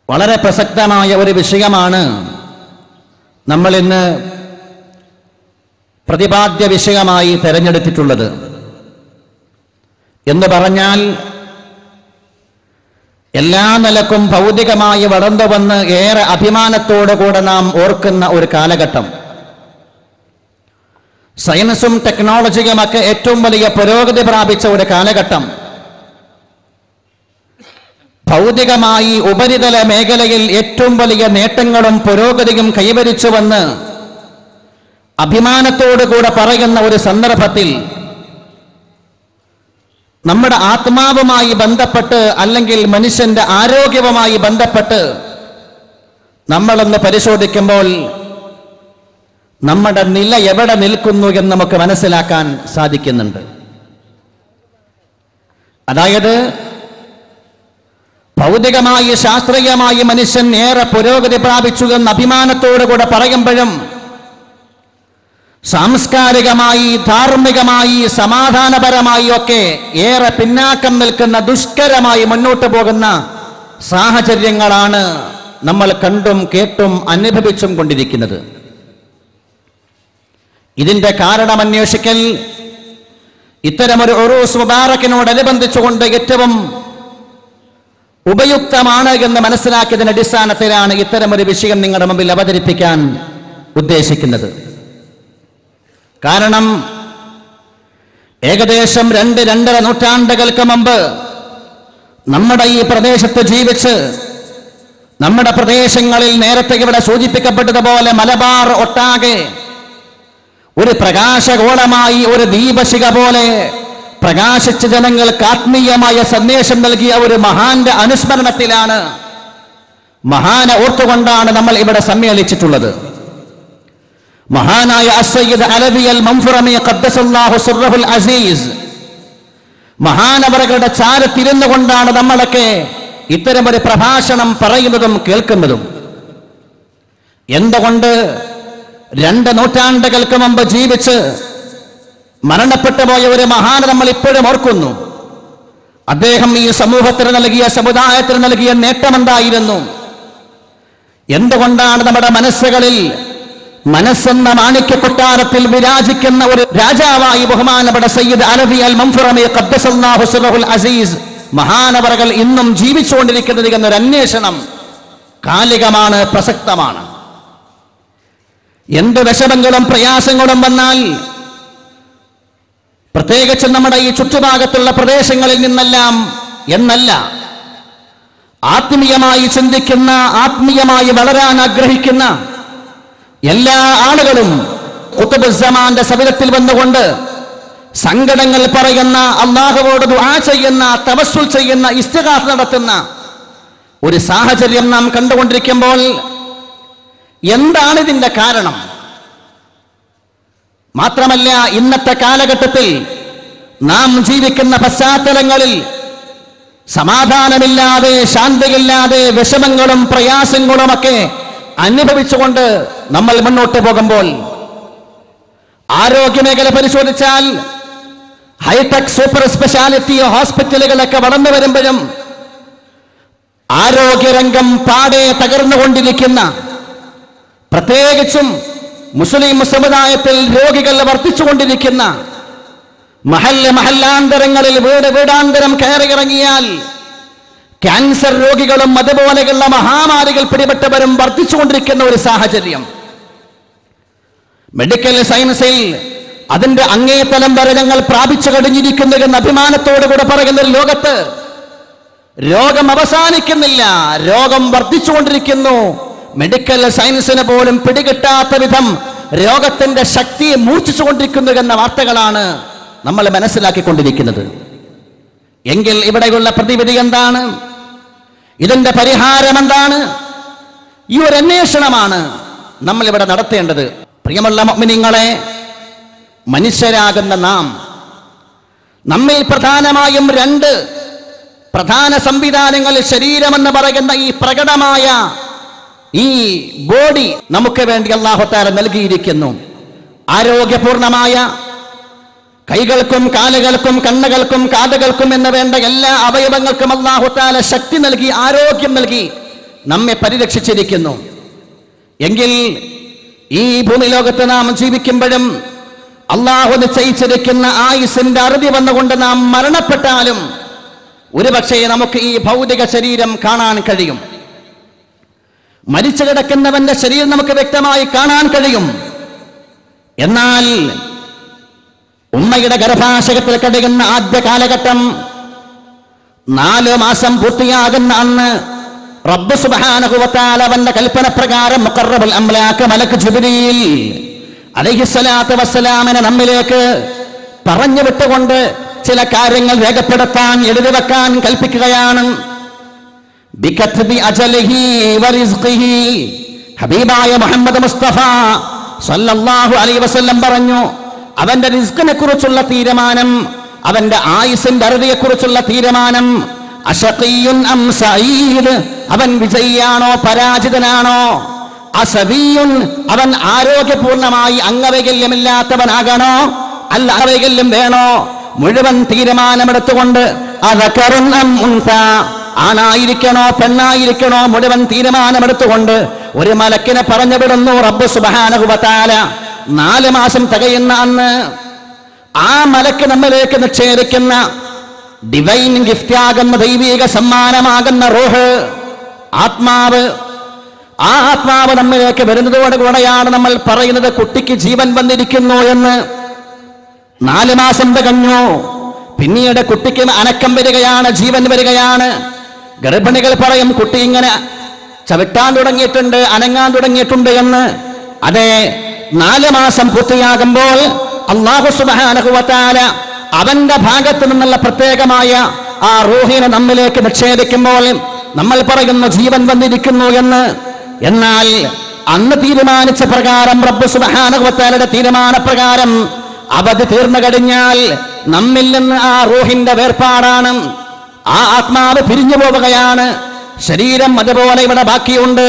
വളരെ പ്രസക്തമായ ഒരു വിഷയമാണ് നമ്മൾ ഇന്ന് പ്രതിപാദ്യ വിഷയമായി തെരഞ്ഞെടുത്തിട്ടുള്ളത് എന്ന് പറഞ്ഞാൽ എല്ലാ നിലക്കും ഭൗതികമായി വളർന്നു വന്ന് ഏറെ അഭിമാനത്തോടു കൂടെ നാം ഓർക്കുന്ന ഒരു കാലഘട്ടം സയൻസും ടെക്നോളജിയുമൊക്കെ ഏറ്റവും വലിയ പുരോഗതി പ്രാപിച്ച ഒരു കാലഘട്ടം ഭൗതികമായി ഉപരിതല മേഖലയിൽ ഏറ്റവും വലിയ നേട്ടങ്ങളും പുരോഗതിയും കൈവരിച്ചുവെന്ന് അഭിമാനത്തോടുകൂടെ പറയുന്ന ഒരു സന്ദർഭത്തിൽ നമ്മുടെ ആത്മാവുമായി ബന്ധപ്പെട്ട് അല്ലെങ്കിൽ മനുഷ്യന്റെ ആരോഗ്യവുമായി ബന്ധപ്പെട്ട് നമ്മളൊന്ന് പരിശോധിക്കുമ്പോൾ നമ്മുടെ നില എവിടെ നിൽക്കുന്നു എന്ന് നമുക്ക് മനസ്സിലാക്കാൻ സാധിക്കുന്നുണ്ട് അതായത് ഭൗതികമായി ശാസ്ത്രീയമായി മനുഷ്യൻ ഏറെ പുരോഗതി പ്രാപിച്ചു എന്ന് അഭിമാനത്തോടു കൂടെ പറയുമ്പോഴും സാംസ്കാരികമായി ധാർമ്മികമായി സമാധാനപരമായി ഒക്കെ ഏറെ പിന്നാക്കം നിൽക്കുന്ന ദുഷ്കരമായി മുന്നോട്ട് പോകുന്ന സാഹചര്യങ്ങളാണ് നമ്മൾ കണ്ടും കേട്ടും അനുഭവിച്ചും കൊണ്ടിരിക്കുന്നത് ഇതിന്റെ കാരണം അന്വേഷിക്കൽ ഇത്തരമൊരു ഒറൂസ് മുബാറക്കിനോടനുബന്ധിച്ചുകൊണ്ട് ഏറ്റവും ഉപയുക്തമാണ് എന്ന് മനസ്സിലാക്കിയതിന്റെ അടിസ്ഥാനത്തിലാണ് ഇത്തരമൊരു വിഷയം നിങ്ങളുടെ മുമ്പിൽ അവതരിപ്പിക്കാൻ ഉദ്ദേശിക്കുന്നത് കാരണം ഏകദേശം രണ്ട് രണ്ടര നൂറ്റാണ്ടുകൾക്ക് മുമ്പ് നമ്മുടെ ഈ പ്രദേശത്ത് ജീവിച്ച് നമ്മുടെ പ്രദേശങ്ങളിൽ നേരത്തെ ഇവിടെ സൂചിപ്പിക്കപ്പെട്ടതുപോലെ മലബാർ ഒട്ടാകെ ഒരു പ്രകാശഗോളമായി ഒരു ദീപശിഖ പോലെ പ്രകാശിച്ച ജനങ്ങൾക്ക് ആത്മീയമായ സന്ദേശം നൽകിയ ഒരു മഹാന്റെ അനുസ്മരണത്തിലാണ് മഹാനെ ഓർത്തുകൊണ്ടാണ് നമ്മൾ ഇവിടെ സമ്മേളിച്ചിട്ടുള്ളത് മഹാനായ അസയ്യിദ് അലവി അൽ മംഫുറമി ഖദ്ദസല്ലാഹു സുർറഹുൽ അസീസ് മഹാനവറുകളുടെ ചാരത്തിരുന്നു കൊണ്ടാണ് നമ്മളൊക്കെ ഇത്തരമൊരു പ്രഭാഷണം പറയുന്നതും കേൾക്കുന്നതും എന്തുകൊണ്ട് രണ്ട് നൂറ്റാണ്ടുകൾക്ക് മുമ്പ് ജീവിച്ച് മരണപ്പെട്ടു പോയ ഒരു മഹാന നമ്മൾ ഇപ്പോഴും ഓർക്കുന്നു അദ്ദേഹം ഈ സമൂഹത്തിന് നൽകിയ സമുദായത്തിന് നൽകിയ നേട്ടമെന്തായിരുന്നു എന്തുകൊണ്ടാണ് നമ്മുടെ മനസ്സുകളിൽ മനസ്സെന്ന മാണിക്യ കൊട്ടാരത്തിൽ വിരാജിക്കുന്ന ഒരു രാജാവായി ബഹുമാനപ്പെട്ട സയ്യിദ് അലവി അൽ മംഫുറമി ഖദ്ദസല്ലാഹു സിറഹുൽ അസീസ് മഹാനവറകൾ ഇന്നും ജീവിച്ചുകൊണ്ടിരിക്കുന്നത് എന്നൊരു അന്വേഷണം കാലികമാണ് പ്രസക്തമാണ് എന്ത് വിഷമങ്ങളും പ്രയാസങ്ങളും വന്നാൽ പ്രത്യേകിച്ച് നമ്മുടെ ഈ ചുറ്റുഭാഗത്തുള്ള പ്രദേശങ്ങളിൽ നിന്നെല്ലാം എന്നല്ല ആത്മീയമായി ചിന്തിക്കുന്ന ആത്മീയമായി വളരാൻ ആഗ്രഹിക്കുന്ന എല്ലാ ആളുകളും കുത്തുബുസമാന്റെ സവിധത്തിൽ വന്നുകൊണ്ട് സങ്കടങ്ങൾ പറയുന്ന അള്ളാഹുവോട് ദുആ ചെയ്യുന്ന തവസ്സുൽ ചെയ്യുന്ന ഇസ്തിഹാസ് നടത്തുന്ന ഒരു സാഹചര്യം നാം കണ്ടുകൊണ്ടിരിക്കുമ്പോൾ എന്താണ് ഇതിന്റെ കാരണം മാത്രമല്ല ഇന്നത്തെ കാലഘട്ടത്തിൽ നാം ജീവിക്കുന്ന പശ്ചാത്തലങ്ങളിൽ സമാധാനമില്ലാതെ ശാന്തിയില്ലാതെ വിഷമങ്ങളും പ്രയാസങ്ങളുമൊക്കെ അനുഭവിച്ചുകൊണ്ട് നമ്മൾ മുന്നോട്ട് പോകുമ്പോൾ ആരോഗ്യമേഖല പരിശോധിച്ചാൽ ഹൈടെക് സൂപ്പർ സ്പെഷ്യാലിറ്റി ഹോസ്പിറ്റലുകളൊക്കെ വളർന്നു വരുമ്പോഴും ആരോഗ്യരംഗം പാടെ തകർന്നുകൊണ്ടിരിക്കുന്ന പ്രത്യേകിച്ചും മുസ്ലിം സമുദായത്തിൽ രോഗികൾ വർദ്ധിച്ചുകൊണ്ടിരിക്കുന്ന മഹല്ല മഹല്ലാന്തരങ്ങളിൽ വീട് വീടാന്തരം കയറിയിറങ്ങിയാൽ ക്യാൻസർ രോഗികളും അതുപോലെയുള്ള മഹാമാരികൾ പിടിപെട്ടവരും വർദ്ധിച്ചുകൊണ്ടിരിക്കുന്ന ഒരു സാഹചര്യം മെഡിക്കൽ സയൻസിൽ അതിന്റെ അങ്ങേതലം വരെ ഞങ്ങൾ പ്രാപിച്ചു കഴിഞ്ഞിരിക്കുന്നു എന്ന അഭിമാനത്തോടുകൂടെ പറയുന്ന ഒരു ലോകത്ത് രോഗം അവസാനിക്കുന്നില്ല രോഗം വർദ്ധിച്ചുകൊണ്ടിരിക്കുന്നു മെഡിക്കൽ സയൻസിന് പോലും പിടികിട്ടാത്ത വിധം രോഗത്തിന്റെ ശക്തി മൂർച്ഛിച്ചുകൊണ്ടിരിക്കുന്നു എന്ന വാർത്തകളാണ് നമ്മൾ മനസ്സിലാക്കിക്കൊണ്ടിരിക്കുന്നത് എങ്കിൽ ഇവിടെയുള്ള പ്രതിവിധി എന്താണ് ഇതിന്റെ പരിഹാരം എന്താണ് ഈ ഒരു അന്വേഷണമാണ് നമ്മൾ ഇവിടെ നടത്തേണ്ടത് പ്രിയമുള്ള മിനിങ്ങളെ മനുഷ്യരാകുന്ന നാം നമ്മിൽ പ്രധാനമായും രണ്ട് പ്രധാന സംവിധാനങ്ങൾ ശരീരമെന്ന് പറയുന്ന ഈ പ്രകടമായ ഈ ബോഡി നമുക്ക് വേണ്ടി അള്ളാഹുത്താല നൽകിയിരിക്കുന്നു ആരോഗ്യപൂർണമായ കൈകൾക്കും കാലുകൾക്കും കണ്ണുകൾക്കും കാതുകൾക്കും എന്ന് വേണ്ട എല്ലാ അവയവങ്ങൾക്കും അള്ളാഹുത്താല ശക്തി നൽകി ആരോഗ്യം നൽകി നമ്മെ പരിരക്ഷിച്ചിരിക്കുന്നു എങ്കിൽ ഈ ഭൂമി ലോകത്ത് നാം ജീവിക്കുമ്പോഴും അള്ളാഹു നിശ്ചയിച്ചിരിക്കുന്ന ആയുസിന്റെ അറുതി വന്നുകൊണ്ട് നാം മരണപ്പെട്ടാലും ഒരുപക്ഷെ നമുക്ക് ഈ ഭൗതിക ശരീരം കാണാൻ കഴിയും മരിച്ചു കിടക്കുന്നവന്റെ ശരീരം നമുക്ക് വ്യക്തമായി കാണാൻ കഴിയും എന്നാൽ ഉമ്മയുടെ ഗർഭാശയത്തിൽ കഴിയുന്ന ആദ്യ കാലഘട്ടം നാല് മാസം പൂർത്തിയാകുന്ന അന്ന് റബ്ബ് സുബ്ഹാനഹു അവന്റെ കൽപ്പന പ്രകാരം മുഖറബുൽ അംലാക്ക് മലക്ക് ജുബിരിയിൽ അലൈഹിസ്സലാത്തു വസ്സലാമിനെ നമ്മിലേക്ക് പറഞ്ഞു വിട്ടുകൊണ്ട് ചില കാര്യങ്ങൾ രേഖപ്പെടുത്താൻ എഴുതി വെക്കാൻ കൽപ്പിക്കുകയാണ് ബികത്ബി അജലിഹി വറിസ്ഖിഹി ഹബീബായ മുഹമ്മദ് മുസ്തഫ സല്ലല്ലാഹു അലൈഹി വസല്ലം പറഞ്ഞു അവന്റെ റിസ്കിനെ കുറിച്ചുള്ള തീരുമാനം അവന്റെ ആയുസിന്റെ അറുതിയെ കുറിച്ചുള്ള തീരുമാനം അഷഖിയുൻ അം സഈദ് അവൻ വിജയിയാണോ പരാജിതനാണോ അസബിയുൻ അവൻ ആരോഗ്യപൂർണമായി അംഗവൈകല്യമില്ലാത്തവനാകണോ അല്ല അംഗവൈകല്യം വേണോ മുഴുവൻ തീരുമാനമെടുത്തുകൊണ്ട് അദകറുൻ അം ഉൻസ ആണായിരിക്കണോ പെണ്ണായിരിക്കണോ മുഴുവൻ തീരുമാനമെടുത്തുകൊണ്ട് ഒരു മലക്കിനെ പറഞ്ഞു വിടുന്നു റബ്ബ് സുബാനഹുബത്താല നാല് മാസം തികയുന്ന അന്ന് ആ മലക്ക് നമ്മിലേക്ക് നിക്ഷേപിക്കുന്ന ഡിവൈൻ ഗിഫ്റ്റാകുന്ന ദൈവിക സമ്മാനമാകുന്ന റോഹ് ആത്മാവ് ആ ആത്മാവ് നമ്മിലേക്ക് വരുന്നതോടുകൂടെയാണ് നമ്മൾ പറയുന്നത് കുട്ടിക്ക് ജീവൻ വന്നിരിക്കുന്നു എന്ന് നാല് മാസം തികഞ്ഞു പിന്നീട് കുട്ടിക്ക് അനക്കം വരികയാണ് ജീവൻ വരികയാണ് ഗർഭിണികൾ പറയും കുട്ടി ഇങ്ങനെ ചവിട്ടാൻ തുടങ്ങിയിട്ടുണ്ട് അനങ്ങാൻ തുടങ്ങിയിട്ടുണ്ട് എന്ന് അതെ നാല് മാസം പൂർത്തിയാകുമ്പോൾ അള്ളാഹു സുബാനഹുവത്താല അവന്റെ ഭാഗത്ത് നിന്നുള്ള പ്രത്യേകമായ ആ റൂഹിനെ നമ്മിലേക്ക് നിക്ഷേപിക്കുമ്പോൾ നമ്മൾ പറയുന്നു ജീവൻ വന്നിരിക്കുന്നു എന്ന് എന്നാൽ അന്ന് തീരുമാനിച്ച പ്രകാരം റബ്ബ് സുബാനഹുവത്താലയുടെ തീരുമാനപ്രകാരം അവധി തീർന്നു കഴിഞ്ഞാൽ നമ്മിൽ നിന്ന് ആ റൂഹിന്റെ വേർപാടാണ് ആ ആത്മാവ് പിരിഞ്ഞു പോവുകയാണ് ശരീരം അതുപോലെ ഇവിടെ ബാക്കിയുണ്ട്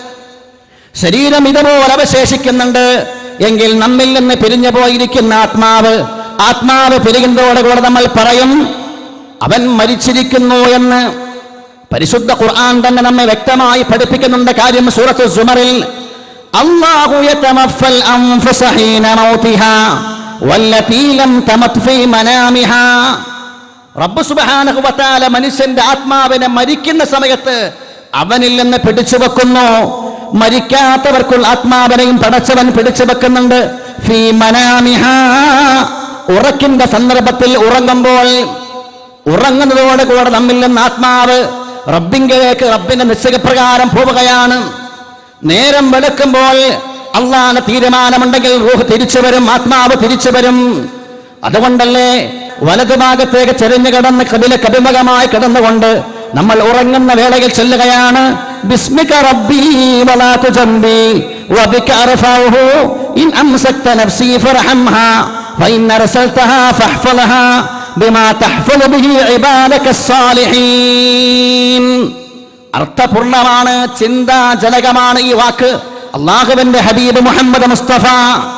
ശരീരം ഇതുപോലെ അവശേഷിക്കുന്നുണ്ട് എങ്കിൽ നമ്മിൽ നിന്ന് പിരിഞ്ഞു പോയിരിക്കുന്ന ആത്മാവ് ആത്മാവ് പിരിയുന്നതോടുകൂടെ നമ്മൾ പറയും അവൻ മരിച്ചിരിക്കുന്നു എന്ന് പരിശുദ്ധ ഖുർആൻ തന്നെ നമ്മെ വ്യക്തമായി പഠിപ്പിക്കുന്നുണ്ട് കാര്യം സൂറത്ത് സുമറിൽ അല്ലാഹു യതമഫൽ അൻഫുസ ഹീന മൗതിഹാ വല്ലതീ ലം തമത് ഫീ മനാമിഹാ റബ്ബ് സുബ്ഹാനഹു വതആല മനുഷ്യന്റെ ആത്മാവിനെ മരിക്കുന്ന സമയത്ത് അവനിൽ നിന്ന് പിടിച്ചു വെക്കുന്നു മരിക്കാത്തവർക്കുള്ള ആത്മാവിനെയും പടച്ചവൻ പിടിച്ചു വെക്കുന്നുണ്ട് ഫീ മനാമിഹാ ഉറക്കിന്റെ സന്ദർഭത്തിൽ ഉറങ്ങുമ്പോൾ ഉറങ്ങുന്നതോടെ കൂടെ നമ്മിൽ നിന്ന് ആത്മാവ് റബ്ബിങ്കിലേക്ക് റബ്ബിന്റെ നിശ്ചയപ്രകാരം പോവുകയാണ് നേരം വെളുക്കുമ്പോൾ അള്ളാഹ് തീരുമാനമുണ്ടെങ്കിൽ റൂഹ് തിരിച്ചു വരും ആത്മാവ് തിരിച്ചു വരും അതുകൊണ്ടല്ലേ വലതുഭാഗത്തേക്ക് ചെരിഞ്ഞു കിടന്ന് കപില കപിമകമായി കിടന്നുകൊണ്ട് നമ്മൾ ഉറങ്ങുന്ന വേളയിൽ ചെല്ലുകയാണ് ബിസ്മിക റബ്ബി വലാ തുജംബി വബിക അർഫഉഹു ഇൻ അംസക്ത നഫ്സി ഫർഹംഹാ فإن أرسلتها فاحفظها بما تحفظ به عبادك الصالحين അർത്ഥപൂർണമാണ് ചിന്താജനകമാണ് ഈ വാക്ക് അള്ളാഹുവിന്റെ ഹബീബ് മുഹമ്മദ് മുസ്തഫ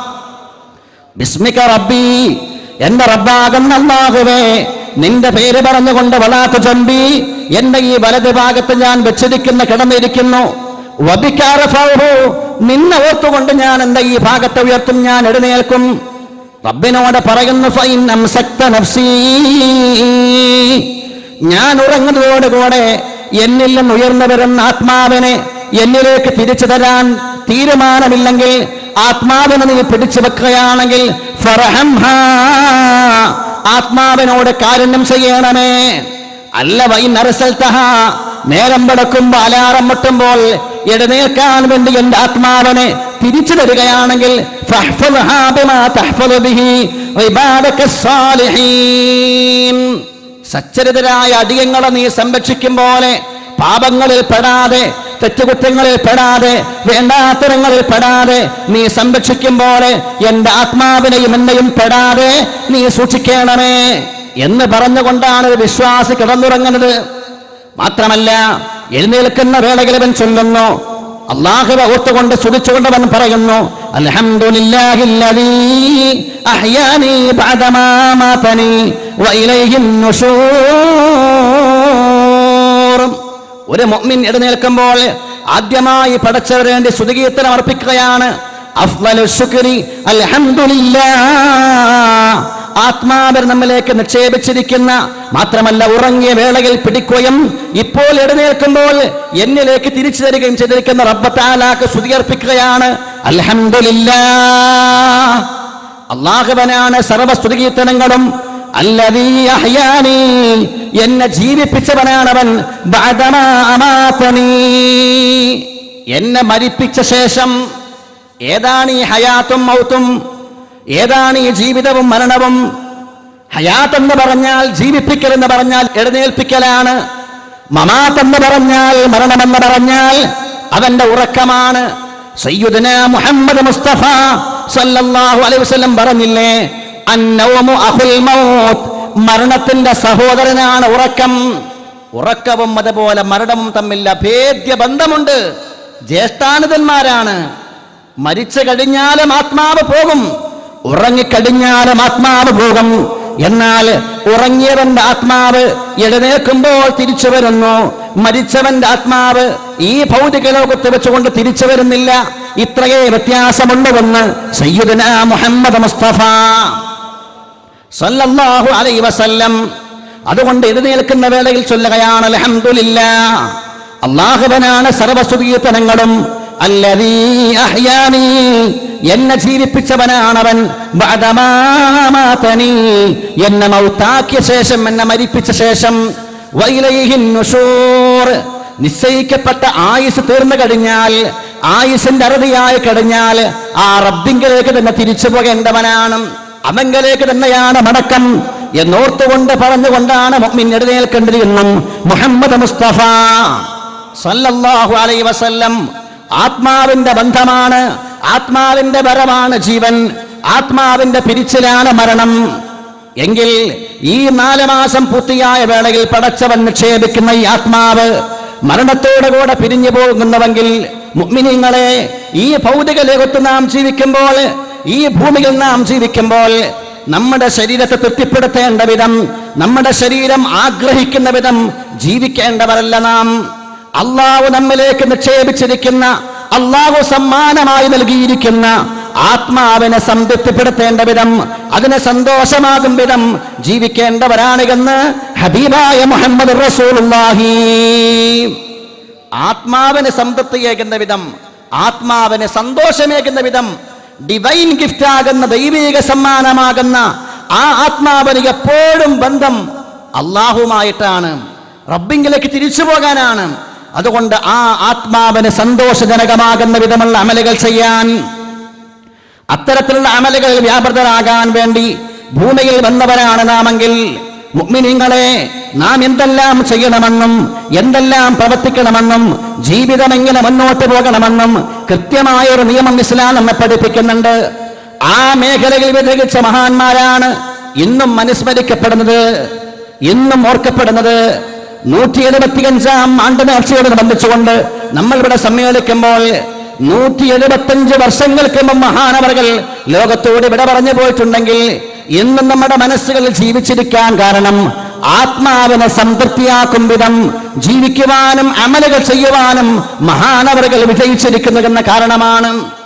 ബിസ്മിക റബ്ബി എന്റെ റബ്ബാകുന്ന അള്ളാഹുവേ നിന്റെ പേര് പറഞ്ഞുകൊണ്ട് വലാത്ത ചൊമ്പി എന്റെ ഈ വലത് ഭാഗത്ത് ഞാൻ വെച്ചിരിക്കുന്ന കിടന്നിരിക്കുന്നു വബിക്കാറഫൗഹു നിന്നെ ഓർത്തുകൊണ്ട് ഞാൻ എന്റെ ഈ ഭാഗത്ത് ഉയർത്തും ഞാൻ എഴുന്നേൽക്കും റബ്ബിനോട് പറയുന്നു ഫൈൻ അംസക്ത നഫ്സീ ഞാൻ ഉറങ്ങുന്നതോടുകൂടെ എന്നിൽ നിന്ന് ഉയർന്നു വരുന്ന ആത്മാവിനെ എന്നിലേക്ക് തിരിച്ചു തരാൻ തീരുമാനമില്ലെങ്കിൽ ആത്മാവിനെ നീ പിടിച്ചു വെക്കുകയാണെങ്കിൽ ഫർഹംഹാ. ആത്മാവിനോട് കാരുണ്യം ചെയ്യണമേ അല്ല വൈ നരസൽത്തഹ നേരം വെടുക്കുമ്പോൾ അലാറം മുട്ടുമ്പോൾ എഴുന്നേൽക്കാൻ വേണ്ടി എന്റെ ആത്മാവിനെ തിരിച്ചു തരികയാണെങ്കിൽ ഫഹ്ഫദ്ഹാ ബിമാ തഹ്ഫദു ബിഹി ഇബാദക സ്സാലിഹീൻ. സച്ചരിതരായ അടിയങ്ങളെ നീ സംരക്ഷിക്കും പോലെ പാപങ്ങളിൽ പെടാതെ തെറ്റുകുറ്റങ്ങളിൽ പെടാതെ വേണ്ടാത്തരങ്ങളിൽ പെടാതെ നീ സംരക്ഷിക്കും പോലെ എന്റെ ആത്മാവിനെയും എന്നെയും പെടാതെ നീ സൂക്ഷിക്കണമേ എന്ന് പറഞ്ഞുകൊണ്ടാണ് ഒരു വിശ്വാസി കിടന്നുറങ്ങുന്നത് മാത്രമല്ല എഴുന്നേൽക്കുന്ന വേളയിൽ അവൻ ചൊല്ലുന്നു അള്ളാഹുവ ഓർത്തുകൊണ്ട് സ്തുതിച്ചുകൊണ്ട് അവൻ പറയുന്നു അൽഹംദുലില്ലാഹില്ലദീ അഹ്യാനി ബഅദമാ മാതനി വഇലൈഹിൻ നുശൂർ ഒരു മുഅ്മിൻ എഴുന്നേൽക്കുമ്പോൾ ആദ്യമായി പടച്ചവന് വേണ്ടി സ്തുതികീർത്തനം അർപ്പിക്കുകയാണ് അഫ്ളലു ശുക്രി അൽഹംദുലില്ലാ ആത്മാവർ നമ്മിലേക്ക് നിക്ഷേപിച്ചിരിക്കുന്ന മാത്രമല്ല ഉറങ്ങിയ വേളയിൽ പിടിക്കുകയും ഇപ്പോൾ എഴുന്നേൽക്കുമ്പോൾ എന്നിലേക്ക് തിരിച്ചു തരികയും ചെയ്തിരിക്കുന്ന റബ്ബത്താലാക്ക് സ്തുതിയർപ്പിക്കുകയാണ് അൽഹംദുലില്ലാ അള്ളാഹുവനാണ് സർവസ്തുതികീർത്തനങ്ങളും അല്ലതീ അഹ്യാനി എന്നെ ജീവിപ്പിച്ചവനാണവൻ ബഅദമാ അമാതനീ. എന്നെ മരിപ്പിച്ച ശേഷം ഏതാണ് ഈ ഹയാത്തും മൗത്തും ഏതാണ് ഈ ജീവിതവും മരണവും ഹയാത്ത് എന്ന് പറഞ്ഞാൽ ജീവിപ്പിക്കൽ എന്ന് പറഞ്ഞാൽ എഴുന്നേൽപ്പിക്കലാണ് മമാത്ത് എന്ന് പറഞ്ഞാൽ മരണമെന്ന് പറഞ്ഞാൽ അവന്റെ ഉറക്കമാണ് സയ്യുദന മുഹമ്മദ് മുസ്തഫ സല്ലല്ലാഹു അലൈഹി വസല്ലം പറഞ്ഞില്ലേ അന്നൗമു അഹുൽ മൗത്ത് മരണത്തിന്റെ സഹോദരനാണ് ഉറക്കം ഉറക്കവും അതുപോലെ മരണവും തമ്മിൽ അഭേദ്യ ബന്ധമുണ്ട് ജ്യേഷ്ഠാനുതന്മാരാണ് മരിച്ചു കഴിഞ്ഞാലും ആത്മാവ് പോകും ഉറങ്ങിക്കഴിഞ്ഞാലും ആത്മാവ് പോകും എന്നാൽ ഉറങ്ങിയവന്റെ ആത്മാവ് എഴുന്നേൽക്കുമ്പോൾ തിരിച്ചു വരുന്നു മരിച്ചവന്റെ ആത്മാവ് ഈ ഭൗതിക ലോകത്ത് വെച്ചുകൊണ്ട് തിരിച്ചു വരുന്നില്ല ഇത്രയേ വ്യത്യാസമുള്ളതെന്ന് സയ്യിദന മുഹമ്മദ് മുസ്തഫ സല്ലല്ലാഹു അലൈഹി വസല്ലം അതുകൊണ്ട് എഴുന്നേൽക്കുന്ന വേളയിൽ ചൊല്ലുകയാണ് അൽഹംദുലില്ലാ അള്ളാഹുവനാണ് സർവസ്തുതീർത്ഥനങ്ങളും അല്ലതീ അഹ്യാനി എന്നെ ജീവിപ്പിച്ചവനാണവൻ ബഅദമാ മാതനീ. എന്നെ മൗത്താക്കിയ ശേഷം എന്നെ മരിപ്പിച്ച ശേഷം വൈലൈഹിൻ നുശൂർ നിശ്ചയിക്കപ്പെട്ട ആയുസ് തീർന്നു കഴിഞ്ഞാൽ ആയുസിന്റെ അറുതിയായി കഴിഞ്ഞാൽ ആ റബ്ബിങ്കിലേക്ക് തന്നെ തിരിച്ചു പോകേണ്ടവനാണ് അവങ്കലേക്ക് തന്നെയാണ് മടക്കം എന്നോർത്തുകൊണ്ട് പറഞ്ഞുകൊണ്ടാണ് മുഅ്മിൻ എഴുന്നേൽക്കേണ്ടിരിന്നും മുഹമ്മദ് മുസ്തഫ സല്ലല്ലാഹു അലൈഹി വസല്ലം ആത്മാവിന്റെ ബന്ധമാണ് ആത്മാവിന്റെ വരമാണ് ജീവൻ ആത്മാവിന്റെ പിരിച്ചിലാണ് മരണം എങ്കിൽ ഈ നാല് മാസം പൂർത്തിയായ വേളയിൽ പടച്ചവൻ നിക്ഷേപിക്കുന്ന ഈ ആത്മാവ് മരണത്തോടുകൂടെ പിരിഞ്ഞു പോകുന്നുവെങ്കിൽ മുഅ്മിനീങ്ങളെ ഈ ഭൗതിക ലോകത്ത് നാം ജീവിക്കുമ്പോൾ ഈ ഭൂമിയിൽ നാം ജീവിക്കുമ്പോൾ നമ്മുടെ ശരീരത്തെ തൃപ്തിപ്പെടുത്തേണ്ട വിധം നമ്മുടെ ശരീരം ആഗ്രഹിക്കുന്ന വിധം ജീവിക്കേണ്ടവരല്ല നാം അള്ളാഹു നമ്മിലേക്ക് നിക്ഷേപിച്ചിരിക്കുന്ന അള്ളാഹു സമ്മാനമായി നൽകിയിരിക്കുന്ന ആത്മാവിനെ സംതൃപ്തിപ്പെടുത്തേണ്ട വിധം അതിന് സന്തോഷമാകും വിധം ജീവിക്കേണ്ടവരാണ് എന്ന് ഹബീബായ മുഹമ്മദ് റസൂലുള്ളാഹി ആത്മാവിന് സംതൃപ്തിയേകുന്ന വിധം ആത്മാവിന് സന്തോഷമേകുന്ന വിധം ഡിവൈൻ ഗിഫ്റ്റ് ആകുന്ന ദൈവിക സമ്മാനമാകുന്ന ആ ആത്മാവിന് എപ്പോഴും ബന്ധം അള്ളാഹുമായിട്ടാണ് റബ്ബിങ്കിലേക്ക് തിരിച്ചു പോകാനാണ് അതുകൊണ്ട് ആ ആത്മാവിന് സന്തോഷജനകമാകുന്ന വിധമുള്ള അമലുകൾ ചെയ്യാൻ അത്തരത്തിലുള്ള അമലുകളിൽ വ്യാപൃതരാകാൻ വേണ്ടി ഭൂമിയിൽ വന്നവരാണ് നാമെങ്കിൽ മുഅ്മിനീങ്ങളെ നാം എന്തെല്ലാം ചെയ്യണമെന്നും എന്തെല്ലാം പ്രവർത്തിക്കണമെന്നും ജീവിതം എങ്ങനെ മുന്നോട്ട് പോകണമെന്നും കൃത്യമായ ഒരു നിയമം ഇസ്ലാം നമ്മെ പഠിപ്പിക്കുന്നുണ്ട് ആ മേഖലയിൽ വിതകിച്ച മഹാന്മാരാണ് ഇന്നും അനുസ്മരിക്കപ്പെടുന്നത് ഇന്നും ഓർക്കപ്പെടുന്നത് നൂറ്റി എഴുപത്തിയഞ്ചാം ആണ്ട് നേർച്ചയോടനുബന്ധിച്ചുകൊണ്ട് നമ്മൾ ഇവിടെ സമ്മേളിക്കുമ്പോൾ നൂറ്റി എഴുപത്തഞ്ച് വർഷങ്ങൾക്ക് മുമ്പ് മഹാനവറുകൾ ലോകത്തോട് വിട പറഞ്ഞു പോയിട്ടുണ്ടെങ്കിൽ ഇന്നും നമ്മുടെ മനസ്സുകളിൽ ജീവിച്ചിരിക്കാൻ കാരണം ആത്മാവിനെ സംതൃപ്തിയാക്കും വിധം ജീവിക്കുവാനും അമലുകൾ ചെയ്യുവാനും മഹാനവറുകൾ വിജയിച്ചിരിക്കുന്നു എന്ന കാരണമാണ്